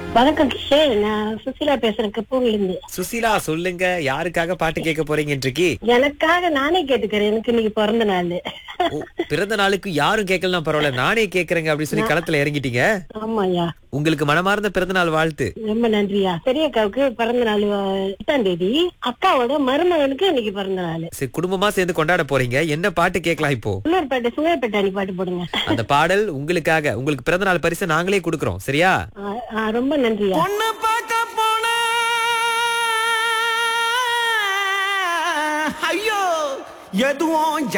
வணக்கம் கிஷோர் நான் சுசிலா பேசுறேன் கப்பூர்ல இருந்து சுசீலா சொல்லுங்க யாருக்காக பாட்டு கேட்க போறீங்க இன்றைக்கு எனக்காக நானே கேட்டுக்கிறேன் எனக்கு இன்னைக்கு பிறந்த நாள் ஓ, பிறந்த நாளுக்கு யாரும் கேட்கலாம் பரவாயில்ல நானே கேக்குறேங்க அப்படின்னு சொல்லி களத்துல இறங்கிட்டீங்க ஆமாய்யா உங்களுக்கு மனமார்ந்த பிறந்த நாள் வாழ்த்து ரொம்ப நன்றியா பெரியக்காவுக்கு பிறந்த நாள் அஹ், எட்டாம் தேதி அக்காவோட மருமகனுக்கு இன்னைக்கு பிறந்த நாள் சரி குடும்பமா சேர்ந்து கொண்டாட போறீங்க என்ன பாட்டு கேட்கலாம் இப்போ சுங்கர்பேட்டை சுங்கர்பேட்டை அணி பாட்டு போடுங்க அந்த பாடல் உங்களுக்காக உங்களுக்கு பிறந்த நாள் பரிசு நாங்களே கொடுக்கறோம் சரியா ஆ, ஆ, ரொம்ப நன்றியா பொண்ணு பார்க்க போன ஐயோ எதுவும்